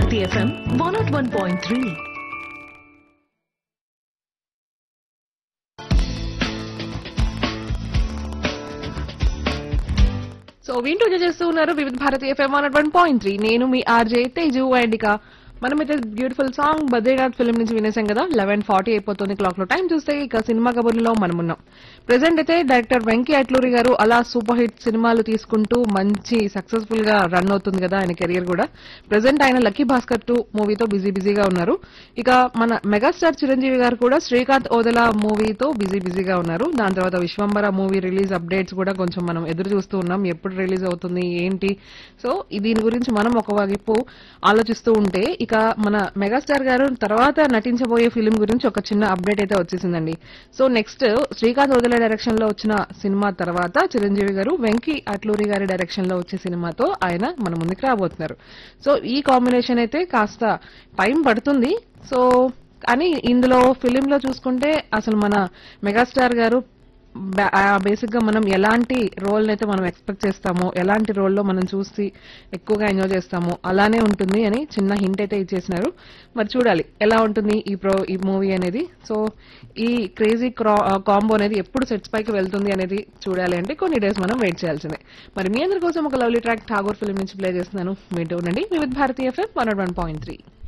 Bharati FM one naught one point three so వింటూ చేస్తూ ఉన్నారు Vividh Bharati FM one one point three నేను మీ ఆర్జే తేజు అండ్ ఇక మనమైతే బ్యూటిఫుల్ సాంగ్ బద్రీనాథ్ ఫిల్మ్ నుంచి వినేసాం కదా లెవెన్ ఫార్టీ అయిపోతుంది క్లాక్ లో టైం చూస్తే ఇక సినిమా కబుర్లో మనం ఉన్నాం ప్రెసెంట్ అయితే డైరెక్టర్ వెంకీ అట్లూరి గారు అలా సూపర్ హిట్ సినిమాలు తీసుకుంటూ మంచి సక్సెస్ఫుల్ గా రన్ అవుతుంది కదా ఆయన కెరియర్ కూడా ప్రెసెంట్ ఆయన లక్కీ భాస్కర్ టూ మూవీతో బిజీ బిజీగా ఉన్నారు ఇక మన మెగాస్టార్ చిరంజీవి గారు కూడా శ్రీకాంత్ ఓదెలా మూవీతో బిజీ బిజీగా ఉన్నారు దాని తర్వాత విశ్వంబర మూవీ రిలీజ్ అప్డేట్స్ కూడా కొంచెం మనం ఎదురు చూస్తూ ఉన్నాం ఎప్పుడు రిలీజ్ అవుతుంది ఏంటి సో ఈ దీని గురించి మనం ఒక వైపు ఆలోచిస్తూ ఉంటే ఇక మన మెగాస్టార్ గారు తర్వాత నటించబోయే ఫిలిం గురించి ఒక చిన్న అప్డేట్ అయితే వచ్చేసిందండి so next Srikanth Odela direction లో వచ్చిన సినిమా తర్వాత చిరంజీవి గారు వెంకీ అట్లూరి గారి డైరెక్షన్ లో వచ్చే సినిమాతో ఆయన మన ముందుకు రాబోతున్నారు సో ఈ కాంబినేషన్ అయితే కాస్త టైం పడుతుంది సో కానీ ఇందులో ఫిలిం లో చూసుకుంటే అసలు మన మెగాస్టార్ గారు బేసిక్ గా మనం ఎలాంటి రోల్ అయితే మనం ఎక్స్పెక్ట్ చేస్తామో ఎలాంటి రోల్ లో మనం చూసి ఎక్కువగా ఎంజాయ్ చేస్తామో అలానే ఉంటుంది అని చిన్న హింట్ అయితే ఇచ్చేసినారు మరి చూడాలి ఎలా ఉంటుంది ఈ ప్రో ఈ మూవీ అనేది సో ఈ క్రేజీ కాంబో అనేది ఎప్పుడు సెట్స్ పైకి వెళ్తుంది అనేది చూడాలి అంటే కొన్ని డేస్ మనం వెయిట్ చేయాల్సిందే మరి మీ అందరి కోసం ఒక లవ్లీ ట్రాక్ ఠాగూర్ ఫిల్మ్ నుంచి ప్లే చేస్తున్నాను వింటూ ఉండండి Vividh Bharatiya FM one one point three